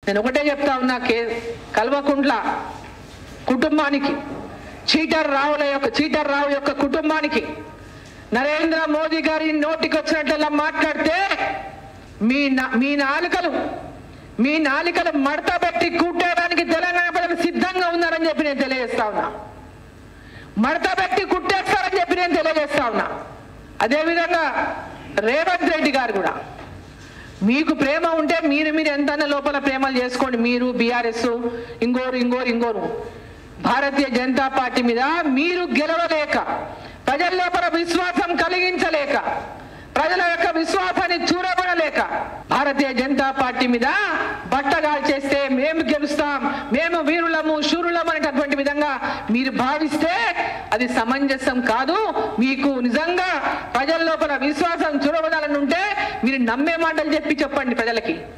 నేను ఒకటే చెప్తా ఉన్నా కే కల్వకుంట్ల కుటుంబానికి చీటర్ రావుల యొక్క చీటర్ రావు యొక్క కుటుంబానికి నరేంద్ర మోదీ గారి నోటికి వచ్చినట్లలా మాట్లాడితే మీ నా- మీ నాలుకలు మీ నాలికలు మడత పెట్టి కుట్టేయడానికి తెలంగాణ ప్రజలు సిద్ధంగా ఉన్నారని చెప్పి నేను తెలియజేస్తా ఉన్నా మడత పెట్టి కుట్టేస్తారని చెప్పి నేను తెలియజేస్తా ఉన్నా అదేవిధంగా రేవంత్ రెడ్డి గారు కూడా మీకు ప్రేమ ఉంటే మీరు మీరు ఎంత లోపల ప్రేమలు చేసుకోండి మీరు బీఆర్ఎస్ ఇంకోరు ఇంకోరు ఇంకోరు భారతీయ జనతా పార్టీ మీద మీరు గెలవలేక ప్రజల లోపల విశ్వాసం కలిగించలేక ప్రజల యొక్క విశ్వాసాన్ని చూరబడలేక భారతీయ జనతా పార్టీ మీద బట్టగాలు చేస్తే మేము గెలుస్తాం మేము వీరులము శూరులము అనేటటువంటి విధంగా మీరు భావిస్తే అది సమంజసం కాదు మీకు నిజంగా ప్రజల లోపల విశ్వాసం చూరబడాలని ఉంటే మీరు నమ్మే మాటలు చెప్పి చెప్పండి ప్రజలకి